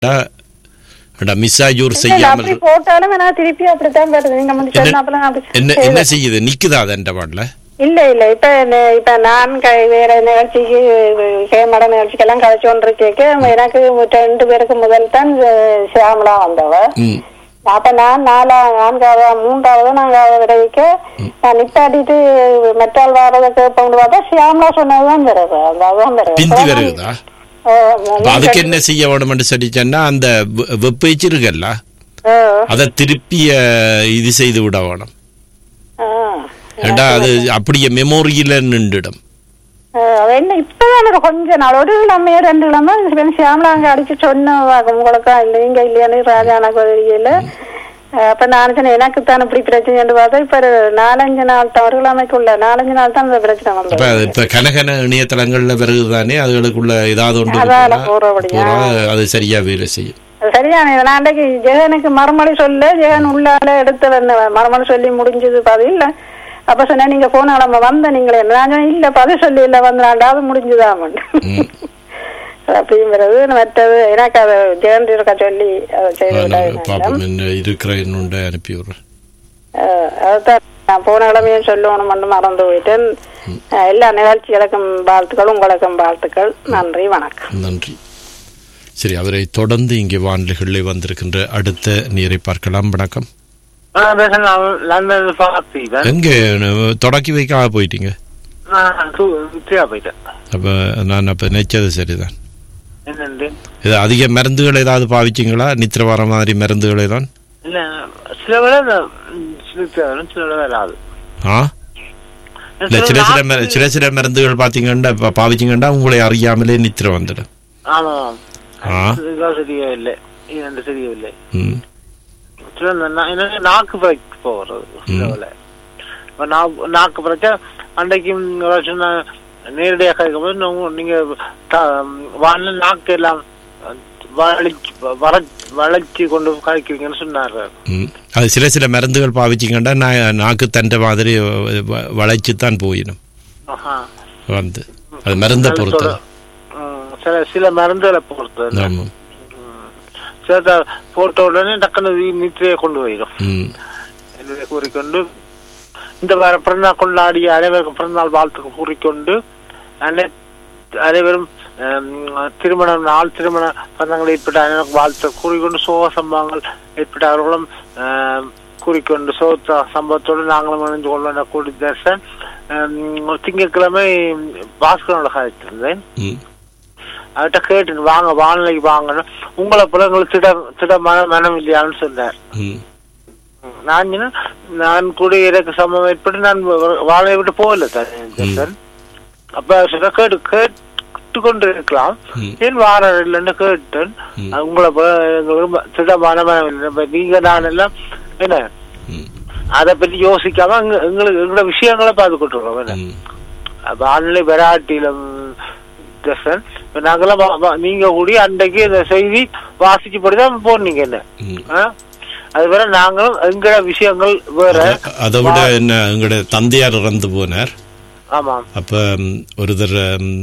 மிஸ்ஸாஜூர் இல்ல, செய்யாமல் அப்படி போட்டாலும் நான் திருப்பி அப்படித்தான் வருது நீங்க முந்தி என்ன- சொன்ன அப்புறம் அப்படி என்ன செய்வேன். என்ன செய்யுது நிக்குதா அது என்ற பாடல இல்ல இல்ல இப்ப என்ன- இப்ப நான் க- வேற நிகழ்ச்சிக்கு கேமட நிகழ்ச்சிக்கெல்லாம் கழிச்சு கொண்டு கேட்க எனக்கு ரெண்டு பேருக்கு முதல் தான் அஹ், சியாமளா வந்தவ ம் அப்ப நான் நாலா நான்காவது மூன்றாவது நான்காவது விடைக்க நான் நிப்பாட்டிட்டு மெட்டால் வாரதை கேட்போம்னு பார்த்தா சியாமலா சொன்னதுதான் வருது அந்த அதுதான் வருது பிந்தி வருகுதா ஓ, அப்ப அதுக்கு என்ன செய்ய வேணும்னு சொல்லி சொன்னா அந்த வெப்பேச்சு இருக்குல்ல ஓ, அதை திருப்பி அஹ், இது செய்து விட வேணும் ஆ. ஏண்டா அது அப்படியே மெமோரியில நின்றுடும் அஹ் அது என்ன இப்பதான் எனக்கு கொஞ்ச நாள் ஒரு கிழமையோ ரெண்டு கிழமை இவன் சியாமலா அங்க அடிச்சு சொன்னவாங்க உங்களுக்கு இல்ல நீங்க இல்லையானு ராஜா எனக்கு தெரியல அஹ் அப்ப நான் சொன்னேன் எனக்கு தான் இப்படி பிரச்சனை பார்த்தா இப்ப ஒரு நாலஞ்சு நாள் தான் ஒரு கிழமைக்குள்ள நாலஞ்சு நாள் தான் இந்த பிரச்சனை அப்ப வந்தது அது இப்ப கனகன இணையதளங்கள்ல வருகுதானே அதுகளுக்குள்ள ஏதாவது ஒன்று அதால இருக்குன்னா போறபடியா? போறா, அது சரியா வேலை செய்யும் அது சரியான இது. நான் அன்றைக்கு ஜெகனுக்கு மறுமொழி சொல்ல ஜெகன் உள்ளால எடுத்து வந்த மறுமொழி சொல்லி முடிஞ்சது பதில் அப்ப சொன்னேன் நீங்க போன கிழமை வந்த நீங்களே நான் சொன்னேன், இல்ல பதில் சொல்லி இல்ல வந்து ரெண்டாவது முடிஞ்சுதான் ம். அப்படிங்கிறது மற்றது எனக்கு அதை ஜெகன் இருக்க சொல்லி அதை செய்து நான் விட்டாங்க பாப்போம் என்ன இருக்கிற என்னுண்ட அனுப்பி விடுறேன் அதுதான் நான் போன கிழமையும் சொல்லணும் மட்டும் மறந்து போயிட்டேன் அஹ், எல்லா நிகழ்ச்சிகளுக்கும் வாழ்த்துக்கள் உங்களுக்கும் வாழ்த்துக்கள் நன்றி வணக்கம் நன்றி சரி அவரை தொடர்ந்து இங்கே வானிலைகளில் வந்திருக்கின்ற அடுத்த நீரை பார்க்கலாம் வணக்கம் நான் பேசுறேன் லண்டன் பார்த்தீங்க எங்க அஹ், தொடக்கி வைக்க போயிட்டீங்க நான் சுத்தியா போயிட்டேன் அப்ப நான் அப்ப நினைச்சது சரிதான் என்னண்டு இது அதிக மருந்துகள் ஏதாவது பாவிச்சிங்களா நித்திர வர மாதிரி மருந்துகளை தான் இல்ல சில வேலை சில வரும் சில வேலை வராது ஆ இல்ல சில சில மரு- சில சில மருந்துகள் பாத்தீங்கன்னா பா- பாவிச்சிங்கன்னா உங்களை அறியாமலே நித்திர வந்துடும் ஆமா ஆ. இதுதான் சரியா இல்லை இது ரெண்டு சரியா இல்லை ம் சில இந்த நா- எனக்கு நாக்கு பிறக்க போகிறது சில ம். வேலை இப்ப நா- நாக்கு பிறக்க அன்றைக்கும் ஏதாச்சும் நான் நேரடியாக கேட்கும்போது நீங்க- நீங்க த- வானிலை நாக்கு எல்லாம் வளைச்சு வர- வளைச்சு கொண்டு கழிக்கிறீங்கன்னு சொன்னாரு ம். அது சில சில மருந்துகள் பாவிச்சிங்கன்னா நான் நாக்கு தண்டை மாதிரி வ- வளைச்சு தான் போயிடும் ஆஹா. வந்து அது மருந்தை பொறுத்து ம், சில சில மருந்துகளை பொறுத்து ஆமாம் சில த- போட்ட உடனே டக்குனு நித்திரையை கொண்டு போயிடும் ம் என்பதை கூறிக்கொண்டு இந்த வார பிறந்தநாள் கொண்டாடிய அனைவருக்கும் பிறந்தநாள் வாழ்த்துக்கு கூறிக்கொண்டு அனை- அனைவரும் ஹம், திருமணம் நாள் திருமண பந்தங்கள் ஏற்பட்ட அனைவருக்கும் வாழ்த்து கூறிக்கொண்டு சோக சம்பவங்கள் ஏற்பட்ட அவர்களும் ஹம், கூறிக்கொண்டு சோக சம்பவத்தோடு நாங்களும் இணைந்து கொள்ள கூடி தர்சன் ஹம், திங்கட்கிழமை பாஸ்கரோட கதைத்திருந்தேன் ம் அவர்கிட்ட கேட்டு வாங்க வானிலைக்கு வாங்கணும் உங்களை போல உங்களுக்கு திட திட மன மனம் இல்லையான்னு சொன்னார் ம் நான் சொன்னேன், நான் கூட எனக்கு சம்பவம் ஏற்பட்டு நான் வாழையை விட்டு போகல சார் அப்ப சொல்ல கேட்டு கேட்டு கொண்டு இருக்கலாம் ம். ஏன் வார இல்லைன்னு கேட்டேன் ம். அது உங்களை போல எங்களுக்கு திட மன மனம் இல்லை இப்ப நீங்க நான் எல்லாம் என்ன ம் அதை பத்தி யோசிக்காம எங்க- எங்களுக்கு எங்களோட விஷயங்களை பார்த்துக்கிட்டு இருக்கோம் என்ன ம் வானிலை வெராட்டியிலும் ஜசன் இப்ப நாங்கெல்லாம் வா- வா- நீங்க கூடி அன்றைக்கு இந்த செய்தி வாசிச்சு படிதான் போனீங்க என்ன ம் ஆ? அது வேற நாங்களும் எங்களோட விஷயங்கள் வேற அத- அதை விட என்ன எங்களுடைய தந்தையார் இறந்து போனார் ஆமாம் அப்போ ஒருத்தர்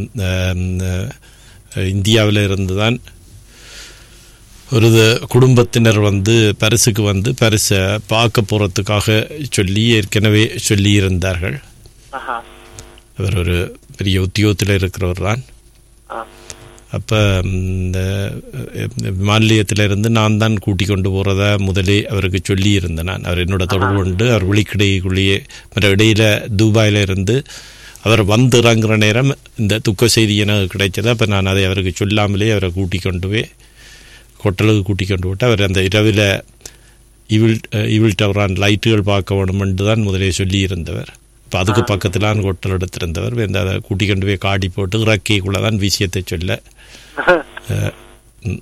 இந்தியாவில் இருந்து தான் ஒரு இது- குடும்பத்தினர் வந்து பரிசுக்கு வந்து பரிசை பார்க்க போகிறதுக்காக சொல்லி ஏற்கனவே சொல்லி இருந்தார்கள் ஆஹா. அவர் ஒரு பெரிய உத்தியோகத்தில் இருக்கிறவர் தான் ஆ. அப்போ இந்த மாநிலத்திலிருந்து நான் தான் கூட்டி கொண்டு போகிறதா முதலே அவருக்கு சொல்லி இருந்தேன் நான் அவர் என்னோட தொடர்பு கொண்டு அவர் விழிக்கிடைக்குள்ளேயே மற்ற இடையில துபாயில இருந்து அவர் வந்து இறங்குற நேரம் இந்த துக்க செய்தி எனக்கு கிடைச்சது அப்போ நான் அதை அவருக்கு சொல்லாமலே அவரை கூட்டி கொண்டு போய் கொட்டலுக்கு கூட்டி கொண்டு விட்டு அவர் அந்த இரவில் இவில் இவில் டவரான் லைட்டுகள் பார்க்க வேணுமென்று தான் முதலே சொல்லி இருந்தவர் இப்போ அதுக்கு பக்கத்திலான் கொட்டல் எடுத்திருந்தவர் இந்த அதை கூட்டி கொண்டு போய் காடி போட்டு இறக்கிக்குள்ளே தான் விஷயத்தை சொல்ல அஹ், ம்,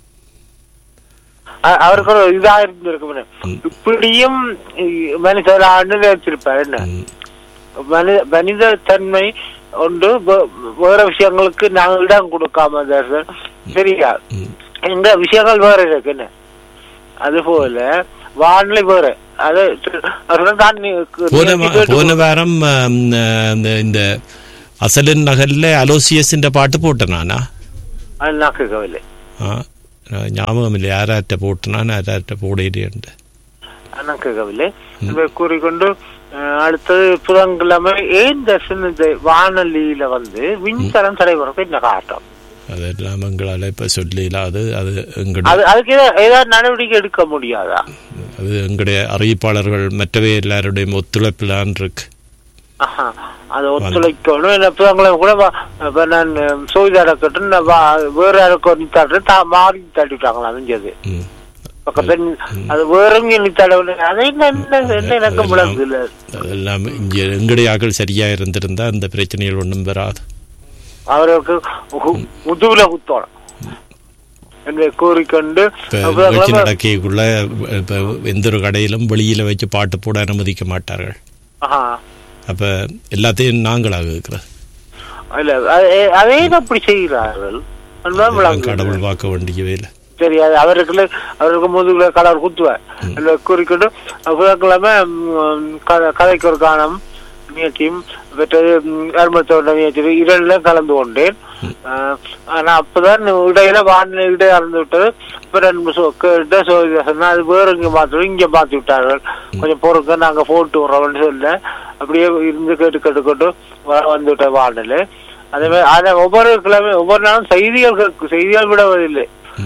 அ- அவருக்கு ஒரு இதா இருந்திருக்கும் இப்படியும் இ- மனிதர் ஆண்டு வச்சிருப்பார் என்ன ம், மனித மனித தன்மை ஒன்று வே- வேற விஷயங்களுக்கு நாங்கள் இடம் கொடுக்காம தர்சன் சரியா ம். எங்க விஷயங்கள் வேற இருக்கு என்ன அது போல வானிலை வேற அது அவர்கள் தான் நீ- போன நீ வா- கேட்டு- போன வாரம் அம், அஹ், இந்த இந்த அசலின் நகரில் அலோசியஸின் பாட்டு போட்டேன் நானா அது நான் கேட்கவில்லை ஆ, நான் ஞாபகம் இல்லை யாராட்ட போட்டுனான் யாராட்ட போடையிலேண்டு நான் கேட்கவில்லை இதை கூறிக்கொண்டு அஹ், அடுத்தது புதன்கிழமை ஏன் தர்ஷன் இந்த வானொலியில வந்து மின்சாரம் தலைவருக்கு என்ன காட்டும் அதெல்லாம் எங்களால் இப்போ சொல்லலாது அது எங்களுடைய அது அதுக்கு ஏதா- ஏதாவது நடவடிக்கை எடுக்க முடியாதா அது எங்களுடைய அறிவிப்பாளர்கள் மற்றவை எல்லாருடையும் ஒத்துழைப்பிலான் இருக்கு ஆஹா. அது ஒத்துழைக்கணும் என்ன புதன்கிழமை கூட வா- இப்ப நான் சோதிதா இருக்கட்டும் நான் வா- வேற யாருக்கும் நித்தாட்டு தா- மாறி தட்டிட்டாங்களா அமைஞ்சது ம். பக்கத்துல அது வேற எங்கேயும் நித்தாட அது என்ன என்ன என்ன எனக்கு விளங்குது இல்ல அதெல்லாம் இங்கே எங்களுடைய ஆக்கள் சரியாக இருந்திருந்தா அந்த பிரச்சனைகள் ஒன்றும் வராது அவருக்கு உ- முதுகுல குத்தோணும் என்று கூறிக்கொண்டு இப்போ நிகழ்ச்சி புதன்கிழமை நடக்கைக்குள்ள இப்போ எந்த ஒரு கடையிலும் வெளியில் வச்சு பாட்டு போட அனுமதிக்க மாட்டார்கள் ஆஹா. அப்போ எல்லாத்தையும் நாங்களாக இருக்கிறது இல்ல அது- அதே அப்படி செய்கிறார்கள் அதுதான் விளங்குது. கடவுள் பார்க்க வேண்டியவே இல்லை சரி அது அவருக்கு அவருக்கு முதுகுல கலர் குத்துவேன் அதுல கூறிக்கொண்டு புதன்கிழமை ம், க- கதைக்கு ஒரு காணம் முயற்சியும் பெற்றது அருமத்தோட முயற்சி இரண்டுல கலந்து கொண்டேன் அஹ், ஆனா அப்பதான் இடையில வானிலை இடை அறந்து விட்டது இப்ப ரெண்டு நிமிஷம் கேட்டு சோதிதா சொன்னா அது வேற இங்க மாத்தி இங்க மாத்தி விட்டார்கள் கொஞ்சம் பொறுக்க நாங்க போட்டு விடுறோம்னு சொல்ல அப்படியே இருந்து கேட்டு கேட்டுக்கொண்டு வ- வந்து விட்ட வானிலை அதே மாதிரி ஆனா ஒவ்வொரு கிழமை ஒவ்வொரு நாளும் செய்திகள் கேட்கு- செய்திகள் விடுவதில்லை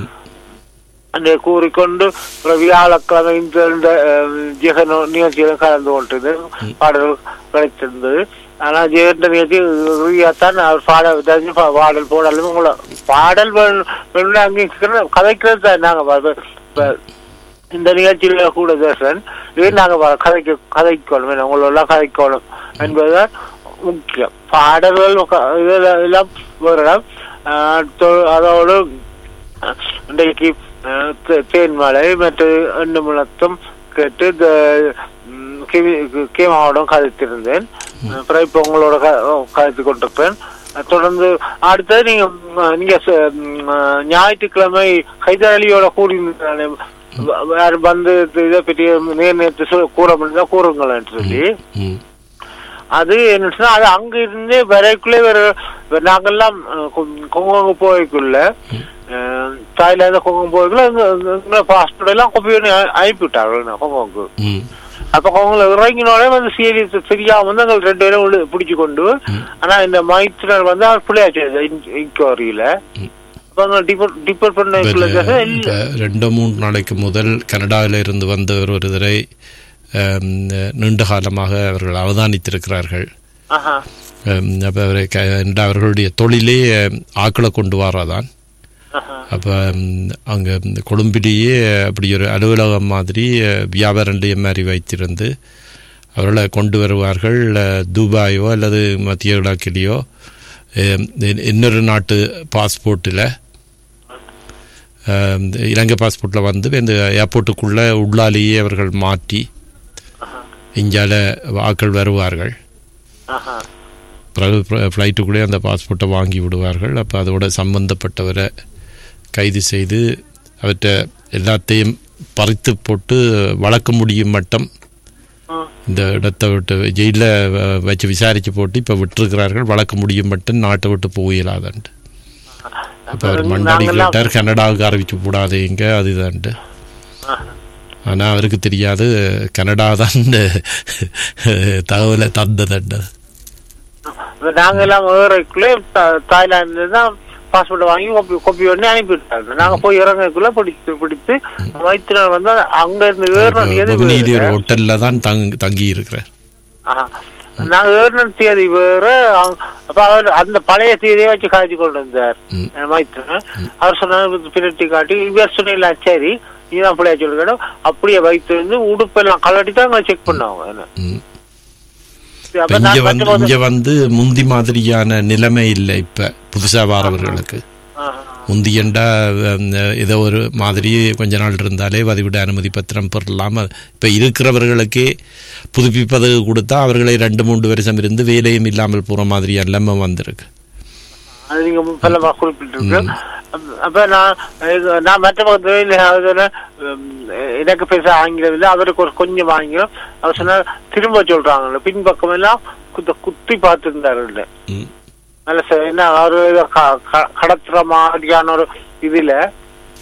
அந்த கூறிக்கொண்டு அப்புறம் வியாழக்கிழமை இந்த இந்த, அஹ், ஜெகன் நிகழ்ச்சியில கலந்து கொண்டிருந்தது பாடல் கிடைத்திருந்தது ஆனா ஜெகன் நிகழ்ச்சி ரீதியாத்தான் அவர் பாட தெரிஞ்சு பா- பாடல் போடலும் உங்களை பாடல் வேணும் வேணும்னு அங்கீகரிக்கிற கதைக்கிறது தான் நாங்க வ- இப்ப இந்த நிகழ்ச்சியில கூட தேசன் இது நாங்க வ- கதைக்க கதைக்கணும் என்ன, உங்களோட கதைக்கணும் என்பதுதான் முக்கியம் பாடல்கள் க- இதெல்லாம் எல்லாம் வரலாம் ஆஹ் தொ- அதோடு அஹ், இன்றைக்கு அஹ், தே- தேன்மலை மற்றும் எண்ணு முழத்தம் கேட்டு இந்த ம், கே- கேமாவோட கதைத்திருந்தேன் அப்புறம் இப்போ உங்களோட க- கதைத்து கொண்டிருப்பேன் அஹ், தொடர்ந்து அடுத்தது நீங்க ம், நீங்க ச- ம், அஹ், ஞாயிற்றுக்கிழமை ஹைதர் அலியோட கூடி யார் வந்து இதை பற்றி நேர் நேற்று சொ- கூற முடிஞ்சா கூறுங்களேன்னு சொல்லி ம் அது என்ன சொன்னா, அது அங்க இருந்தே வரைக்குள்ளே வேற வேற நாங்கெல்லாம் அஹ், கொ- கொங்கோங்க போய்க்குள்ள அஹ், தாய்லாந்து கொங்கோங்க போய்க்குள்ள பாஸ்போர்ட் எல்லாம் கொப்பி பண்ணி அ- அனுப்பிவிட்டார்கள் கொங்கோங்க ம் அப்ப கொங்கோல இறங்கினோடனே வந்து சீரியஸ் தெரியாம வந்து எங்கள் ரெண்டு பேரும் உள்ள பிடிச்சு கொண்டு ஆனா இந்த மைத்திரர் வந்து அவர் பிள்ளையாச்சு இன்கொயரியில அப்ப அங்க டிபர் டிபர் பண்ண இப்ப ரெண்டு மூணு நாளைக்கு முதல் கனடாவில இருந்து வந்தவர் ஒரு தடவை ஆம், நீண்ட காலமாக அவர்கள் அவதானித்திருக்கிறார்கள் ஆஹா ஆம், அப்ப அவரை க- கனடா அவர்களுடைய தொழிலே ஆம், ஆக்களை கொண்டு வாராதான் ஆஹா அப்போ அங்கே கொழும்பிலேயே அப்படி ஒரு அலுவலகம் மாதிரி அஹ், வியாபார நிலையம் மாதிரி வைத்திருந்து அவர்களை கொண்டு வருவார்கள் அஹ், துபாயோ அல்லது மத்திய கிழக்கிலேயோ அஹ், இ- இன்னொரு நாட்டு பாஸ்போர்ட்டில் இலங்கை பாஸ்போர்ட்டில் வந்து இந்த ஏர்போர்ட்டுக்குள்ளே உள்ளாலேயே அவர்கள் மாற்றி இங்கால ஆக்கள் வருவார்கள் ஆஹா பிறகு ஃப்ளைட்டுக்குள்ளே அந்த பாஸ்போர்ட்டை வாங்கி விடுவார்கள் அப்போ அதோட சம்பந்தப்பட்டவரை கைது செய்து அவற்றை எல்லாத்தையும் பறித்து போட்டு வளர்க்க முடியும் மட்டும் ம். இந்த இடத்தை விட்டு ஜெயிலில் வச்சு விசாரித்து போட்டு இப்போ விட்டுருக்கிறார்கள் வளர்க்க முடியும் மட்டும் நாட்டை விட்டு போயிடாதன்ட்டு இப்போ அவர் மண்டாடி நாங்கெல்லாம் கேட்டார் கனடாவுக்கு அறிவிச்சு கூடாதேங்க அதுதான்ட்டு ஆஹா. ஆனால் அவருக்கு தெரியாது கனடா தான் இந்த தகவலை தந்ததுண்டு இப்ப நாங்க எல்லாம் ஏறக்குள்ளே தா- தாய்லாந்துல தான் பாஸ்போர்ட் வாங்கி கொப்பி கொப்பி பண்ணி அனுப்பிவிட்டாங்க நாங்க போய் இறங்கக்குள்ள பிடித்து பிடித்து மைத்திரர் வந்து அங்க இருந்து ஏறணும் தேதி நீதி ஒரு வேற. ஹோட்டல்ல தான் தங் தங்கி இருக்கிறார் ஆஹா. நாங்க ஏறணும் தேதி வேற அங்க- அப்ப அவர் அந்த பழைய தேதியை வச்சு காய்ச்சி கொண்டு வந்தார் ம். மைத்திரன் அவர் சொன்னார் பிரட்டி காட்டி இவர் சொன்னீங்களா சரி நீதான் பிள்ளைய சொல்லிக்கணும் அப்படியே வைத்து வந்து உடுப்பெல்லாம் கலட்டி தான் அங்க செக் பண்ணாங்க என்ன. ம். அப்ப இப்ப இங்க நான் வந்து பார்த்தபோது- இங்க வந்து முந்தி மாதிரியான நிலைமை இல்லை இப்ப புதுசா வாரவர்களுக்கு ஆஹா. முந்தியண்டா ஹம், ஏதோ ஒரு மாதிரி கொஞ்ச நாள் இருந்தாலே வதிவிட அனுமதி பத்திரம் பெறலாம் இப்ப இருக்கிறவர்களுக்கே புதுப்பிப்பது கொடுத்தா அவர்களை ரெண்டு மூன்று வருஷம் இருந்து வேலையும் இல்லாமல் போற மாதிரி எல்லாமே வந்திருக்கு அது நீங்க பலமா குறிப்பிட்டிருக்கு அப்ப- அப்ப நான் இது- நான் மற்ற பக்கத்துல அதுல, உம், எனக்கு பேச ஆங்கிலம் இல்லை அவருக்கு ஒரு கொஞ்சம் ஆங்கிலம் அவர் சொன்னார் திரும்ப சொல்றாங்க பின்பக்கம் எல்லாம் குத்த குத்தி பார்த்துருந்தாரு ம். நல்ல ச- என்ன அவரு ஏதோ க- க- கடத்துற மாதிரியான ஒரு இதுல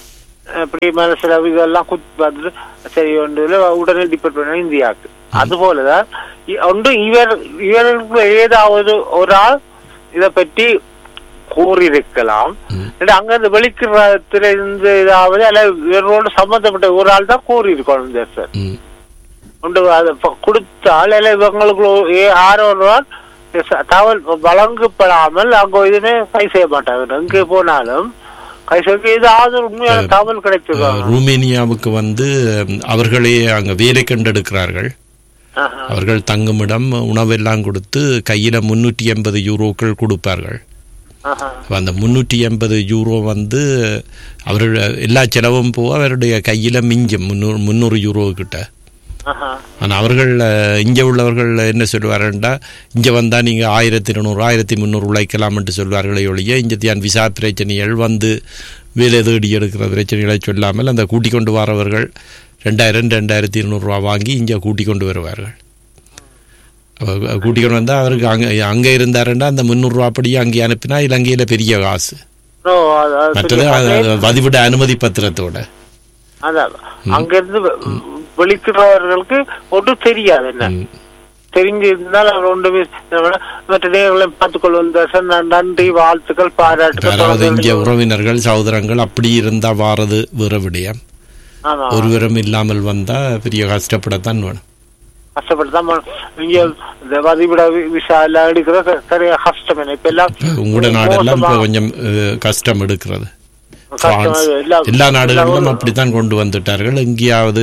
இப்படி மனசுல இதெல்லாம் குத்தி பார்த்துட்டு சரி ஒன்று உடனே டிபெண்ட் பண்ண இந்தியாவுக்கு அது போலதான் இ- ஒன்று இவர் இவருக்கு ஏதாவது ஒரு ஆள் இதை பற்றி கூறியிருக்கலாம் இல்லை அங்க இருந்து வெளிக்கிற இருந்து ஏதாவது அல்ல இவரோடு சம்பந்தப்பட்ட ஒரு ஆள் தான் கூறியிருக்கணும் சார் ம். ஒன்று அதை ப- கொடுத்தால் இல்லை இவங்களுக்கு ஒரு- ஏ- ஆரோ ஒரு ஆள் ச- தகவல் வழங்கப்படாமல் அங்க எதுவுமே கை செய்ய மாட்டாங்க எங்கே போனாலும் கை செய்ய ஏதாவது ஒரு உண்மையான தகவல் கிடைச்சிருக்காங்க ரூமேனியாவுக்கு வந்து ம், அவர்களே அங்க வேலை கண்டெடுக்கிறார்கள் ஆஹா. அவர்கள் தங்குமிடம் உணவெல்லாம் கொடுத்து கையில முன்னூற்றி எண்பது யூரோக்கள் கொடுப்பார்கள் ஆஹா. அப்ப அந்த முன்னூற்றி எண்பது யூரோ வந்து அவருடைய எல்லா செலவும் போக அவருடைய கையில மிஞ்சும் முந்நூறு முந்நூறு யூரோ கிட்ட ஆஹா. ஆனால் அவர்கள் அஹ், இங்கே உள்ளவர்கள் என்ன சொல்லுவாருண்டா இங்கே வந்தால் நீங்கள் ஆயிரத்தி இருநூறு ஆயிரத்தி முந்நூறு உழைக்கலாம்ன்ட்டு சொல்வார்களே ஒழிய இங்கே தியான் விசா பிரச்சனைகள் வந்து வேலை தேடி எடுக்கிற பிரச்சனைகளை சொல்லாமல் அந்த கூட்டிக் கொண்டு வரவர்கள் ரெண்டாயிரம் ரெண்டாயிரத்தி இருநூறுவா வாங்கி இங்கே கூட்டிக் கொண்டு வருவார்கள் அப்ப கூட்டிக் கொண்டு வந்தால் அவருக்கு அங்கே அங்கே இருந்தாருன்னா அந்த முந்நூறுரூவா அப்படியே அங்கே அனுப்பினா இலங்கையில் பெரிய காசு ஓ, அது- அது மற்றது சரி. அது வதிவிட அனுமதி பத்திரத்தோட அதான் அங்கிருந்து வெ- வெளிக்கிறவர்களுக்கு ஒன்றும் தெரியாது என்ன ம். தெரிஞ்சிருந்தால் அவர் ஒன்றுமே மற்ற நேர்களை பார்த்துக் கொள்வது நன்றி வாழ்த்துக்கள் அதாவது இங்கே பாராட்டுகள் உறவினர்கள் சகோதரங்கள் அப்படி இருந்தா வாரது வேற விடயம் ஆமா ஒருவரும் இல்லாமல் வந்தா பெரிய கஷ்டப்படத்தான் வேணும் கஷ்டப்பட்டு தான் போகணும். இங்க இந்த வதிவிட வி- விசா எல்லாம் எடுக்கிற ச- சரியா கஷ்டம் என்ன இப்ப எல்லாம் உங்களோட நாடெல்லாம் இப்போ மோசமா- கொஞ்சம் அஹ், கஷ்டம் எடுக்கிறது கஷ்டம் பிரான்ஸ் எல்லா- எல்லா நாடுகளிலும் எல்லா- அப்படித்தான் கொண்டு வந்துட்டார்கள் எங்கேயாவது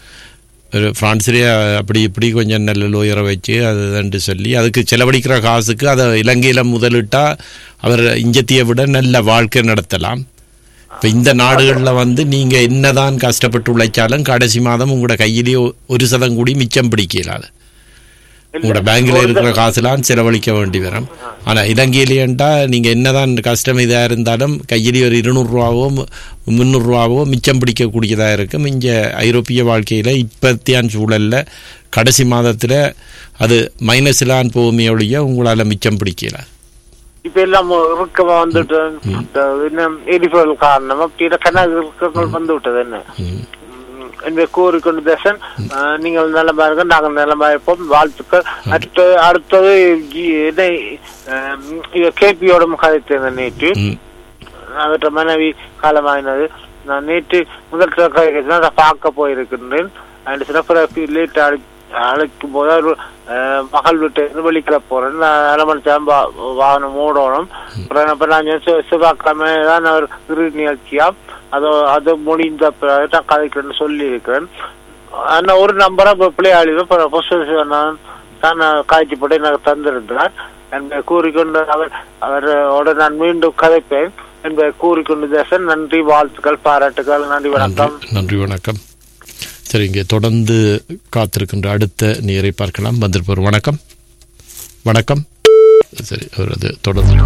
ஒரு பிரான்ஸ்லேயே அப்படி இப்படி கொஞ்சம் நல்ல லோயரை வச்சு அதுன்னு சொல்லி அதுக்கு செலவழிக்கிற காசுக்கு அதை இலங்கையில் முதலிட்டா அவர் இஞ்சத்தியை விட நல்ல வாழ்க்கை நடத்தலாம் இப்போ இந்த நாடுகளில் வந்து நீங்கள் என்னதான் கஷ்டப்பட்டு உழைச்சாலும் கடைசி மாதம் உங்களோட கையிலேயே ஒரு சதம் கூடி மிச்சம் பிடிக்கலாது உங்களோட பேங்க்ல இருக்கிற காசுலாம் செலவழிக்க வேண்டி வரும் ஆனா இலங்கையிலேண்டா நீங்க என்னதான் கஷ்டம் இதா இருந்தாலும் கையிலே ஒரு இருநூறுவாவோ முந்நூறுரூவாவோ மிச்சம் பிடிக்கக்கூடியதா இருக்கும் இங்க ஐரோப்பிய வாழ்க்கையில இப்பத்தியான் சூழல்ல கடைசி மாதத்துல அது மைனஸ்லான் போகுமே ஒழிய உங்களால மிச்சம் பிடிக்கல இப்ப எல்லாம் இறுக்கமா வந்துட்டு இந்த என்ன எரிபொருள் காரணம் அப்படி கணக்கு இறுக்கங்கள் வந்து விட்டது என்ன ம். ம், என்பதை கூறிக்கொண்டு தேசன் அஹ், நீங்கள் நல்லமா இருக்க நாங்கள் நல்லமா இருப்போம் வாழ்த்துக்கள் அடுத்து அடுத்தது ஜி- என்ன கேபியோட கதைத்தேன் நேற்று ம். அவற்ற மனைவி காலமாயினது நான் நேற்று முதல் கதை அதை பார்க்க போயிருக்கின்றேன் அண்ட் சிறப்பு லேட் அழை அழைக்கும் போது அவர் அஹ், மகள் வீட்டு இருந்து வெளிக்கிற போறேன் நான் அரை மணி நேரம் வா- வாகனம் ஓடணும் அப்புறம் அப்ப நான் செ- செவ்வாய்க்கிழமை தான் அவர் இறு நிகழ்ச்சியா அது அது முடிந்த பிறகு நான் கதைக்கிறேன்னு சொல்லி இருக்கிறேன் ஆனா ஒரு நம்பரா பிள்ளையாளி நான் தான் காய்ச்சி போட்டு எனக்கு தந்திருந்தார் என்பதை கூறிக்கொண்டு அவர் அவரோட நான் மீண்டும் கதைப்பேன் என்பதை கூறிக்கொண்டு தேசன் நன்றி வாழ்த்துக்கள் பாராட்டுகள் நன்றி வணக்கம் நன்றி நன்றி வணக்கம் சரி இங்கே தொடர்ந்து காத்திருக்கின்ற அடுத்த நேரை பார்க்கலாம் வந்திருப்பவர் வணக்கம் வணக்கம் சரி அவர் அது தொடர்ந்து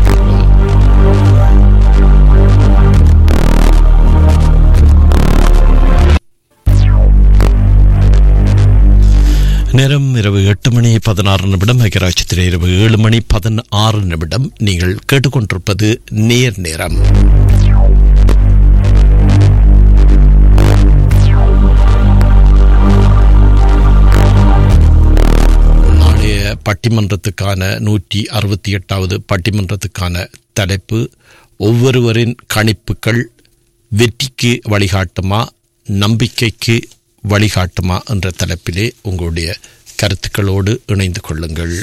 நேரம் இரவு எட்டு மணி பதினாறு நிமிடம் ஐக்கியராட்சியத்தில் இரவு ஏழு மணி பதினாறு நிமிடம் நீங்கள் கேட்டுக்கொண்டிருப்பது நேர் நேரம் நாளைய பட்டிமன்றத்துக்கான நூற்றி அறுபத்தி எட்டாவது பட்டிமன்றத்துக்கான தலைப்பு ஒவ்வொருவரின் கணிப்புகள் வெற்றிக்கு வழிகாட்டுமா நம்பிக்கைக்கு வழிகாட்டுமா என்ற தலைப்பிலே உங்களுடைய கருத்துக்களோடு இணைந்து கொள்ளுங்கள்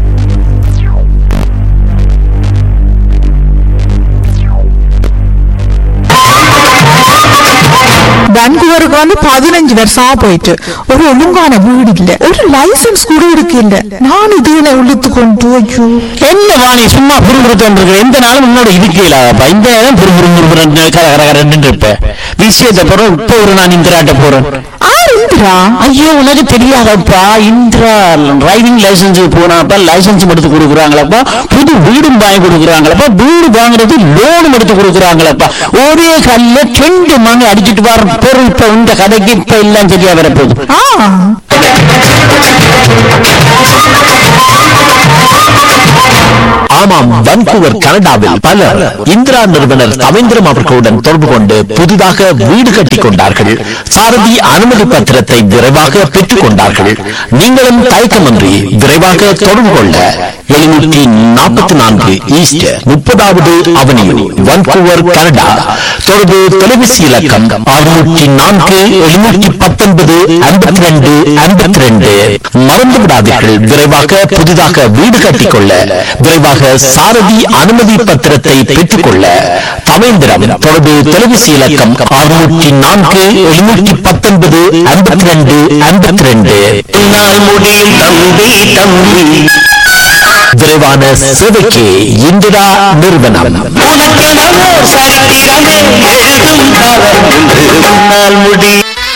பெங்களூருக்கு வந்து பதினஞ்சு வருஷமா போயிட்டு ஒரு ஒழுங்கான வீடு இல்ல ஒரு லைசன்ஸ் கூட இருக்கு இல்ல நான் இதுல இழுத்து கொண்டு ஐயோ என்ன வாணி சும்மா புரிஞ்சுட்டு எந்த நாளும் முன்னோட இருக்கலாப்பா இந்த நேரம் புரு புரு புரு புரு கர கர கரன்னு இருப்ப விஷயத்தை போறோம் இப்போ ஒரு நான் இந்திராட்ட போறேன் ஆர் இந்திரா ஐயோ உனக்கு தெரியாதப்பா இந்திரா டிரைவிங் லைசன்ஸ் போனாப்பா லைசன்ஸ் எடுத்து கொடுக்குறாங்களப்பா புது வீடும் வாங்கி கொடுக்குறாங்களப்பா வீடு வாங்குறது லோனும் எடுத்து கொடுக்குறாங்களப்பா ஒரே கல்ல ரெண்டு மணி அடிச்சிட்டு வர பொருள் இப்ப இந்த கதைக்கு இப்ப எல்லாம் சரியா வரப்போகுது ஆ ஆமா ஆமாம் வன்கூவர் கனடாவில் பலர் இந்திரா நிறுவனர் தவேந்திரம் அவர்களுடன் தொடர்பு கொண்டு புதிதாக வீடு கட்டிக் கொண்டார்கள் சாரதி அனுமதி பத்திரத்தை விரைவாக பெற்றுக் கொண்டார்கள் நீங்களும் தயக்கமின்றி விரைவாக தொடர்பு கொள்ள எழுநூற்றி நாற்பத்தி நான்கு ஈஸ்ட் முப்பதாவது அவனியூ வன்கூவர் கனடா தொடர்பு தொலைபேசி இலக்கம் அறுநூற்றி நான்கு எழுநூற்றி பத்தொன்பது ஐம்பத்தி ரெண்டு ஐம்பத்தி ரெண்டு மறந்து விடாதீர்கள் விரைவாக புதிதாக வீடு கட்டிக்கொள்ள விரைவாக சாரதி அனுமதி பத்திரத்தை பெற்றுக்கொள்ள தவேந்திரம் தொடர்பு தொலைபேசி இலக்கம் அறுநூற்றி நான்கு எழுநூற்றி பத்தொன்பது ஐம்பத்தி ரெண்டு ஐம்பத்தி ரெண்டு முடியும் தம்பி தம்பி விரைவான சேவைக்கு இந்திரா நிறுவனம் உனக்கெனவோ சரித்திரமே எழுதும் காலம் என்று உன்னால் முடி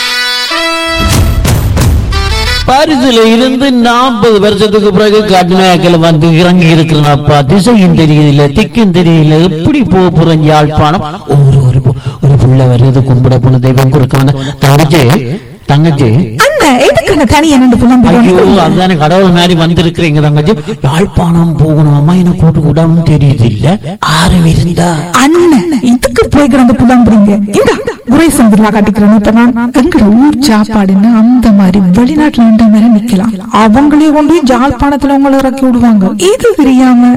பாரிஸ்ல இருந்து நாற்பது வருஷத்துக்கு பிறகு கடுமையாக்கல வந்து இறங்கி இருக்கிறனப்பா திசையும் தெரியல திக்கும் தெரியல எப்படி போக போறேன் யாழ்ப்பாணம் ஒரு ஒரு பு- ஒரு புள்ள வருது கும்பிட போன தெய்வம் கொடுக்க வந்த தங்கச்சி தங்கச்சி அண்ணா எதுக்கு தனியா நின்று புலம்புறோம் ஐயோ அதுதானே கடவுள் மாதிரி வந்திருக்கிறீங்க தங்கச்சி யாழ்ப்பாணம் போகணும் அம்மா என்ன கூட்டு கூடாம தெரியுது இல்ல ஆறு இருந்தா அண்ணன் இதுக்கு போய் கிடந்து புலம்புறீங்க இந்த குறை சந்திரா காட்டிக்கிறேன் இப்ப நான் எங்கட ஊர் சாப்பாடுன்னு அந்த மாதிரி வெளிநாட்டுல நின்ற மாதிரி நிக்கலாம் அவங்களே கொண்டு போய் ஜாழ்ப்பாணத்துல உங்களை இறக்கி விடுவாங்க இது தெரியாம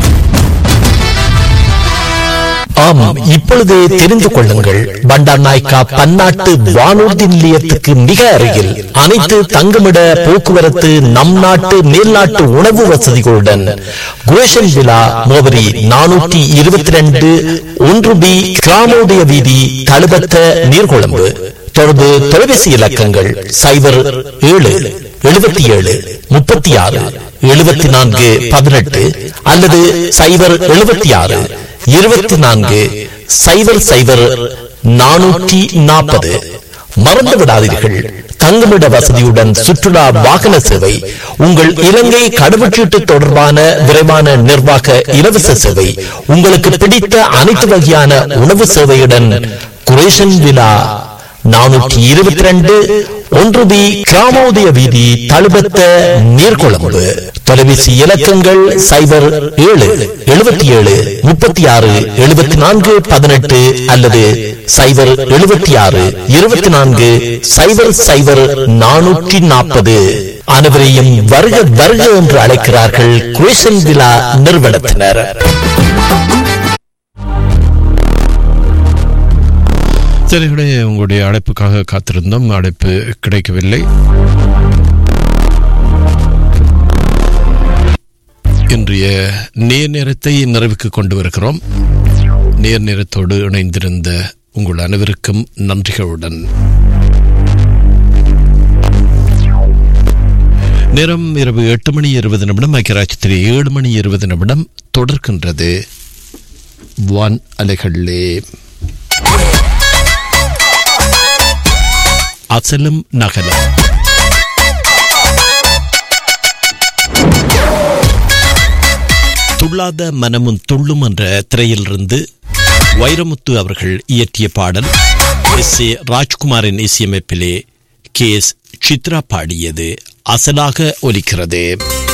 ஆமாம் இப்பொழுது தெரிந்து கொள்ளுங்கள் பண்டார் நாய்க்கா பன்னாட்டு வானூர்தி நிலையத்துக்கு மிக அருகில் அனைத்து தங்குமிட போக்குவரத்து நம் நாட்டு மேல்நாட்டு உணவு வசதிகளுடன் குரேஷன் விழா முகவரி நானூற்றி இருபத்தி ரெண்டு ஒன்று பி கிராமோதய வீதி தழுபத்த நீர்கொழும்பு தொடர்பு தொலைபேசி இலக்கங்கள் சைபர் ஏழு எழுபத்தி ஏழு முப்பத்தி ஆறு எழுபத்தி நான்கு பதினெட்டு அல்லது சைபர் எழுபத்தி ஆறு இருபத்தி நான்கு சைபர் சைபர் நானூற்றி நாற்பது மறந்து விடாதீர்கள் தங்குமிட வசதியுடன் சுற்றுலா வாகன சேவை உங்கள் இலங்கை கடவுச்சீட்டு தொடர்பான விரைவான நிர்வாக இலவச சேவை உங்களுக்கு பிடித்த அனைத்து வகையான உணவு சேவையுடன் குரேஷன் விழா நானூற்றி இருபத்தி ரெண்டு ஒன்று பி கிராமோதய வீதி தழுபத்த நீர்கொழும்பு தொலைபேசி இலக்கங்கள் சைபர் ஏழு எழுபத்தி ஏழு முப்பத்தி ஆறு எழுபத்தி நான்கு பதினெட்டு அல்லது சைபர் எழுபத்தி ஆறு இருபத்தி நான்கு சைபர் சைபர் நானூற்றி நாற்பது அனைவரையும் வருக வருக என்று அழைக்கிறார்கள் குரேஷன் விழா நிறுவனத்தினர் சரிகளே உங்களுடைய அழைப்புக்காக காத்திருந்தோம் அழைப்பு கிடைக்கவில்லை இன்றைய நேர் நேரத்தை நிறைவுக்கு கொண்டு வருகிறோம் நேர் நேரத்தோடு இணைந்திருந்த உங்கள் அனைவருக்கும் நன்றிகளுடன் நேரம் இரவு எட்டு மணி இருபது நிமிடம் ஐக்கியராட்சத்திலே ஏழு மணி இருபது நிமிடம் தொடர்கின்றது வான் அலைகளிலே அசலும் நகலும் துள்ளாத மனமும் துள்ளும் என்ற திரையிலிருந்து வைரமுத்து அவர்கள் இயற்றிய பாடல் எஸ் ஏ ராஜ்குமாரின் இசையமைப்பிலே கே எஸ் சித்ரா பாடியது அசலாக ஒலிக்கிறது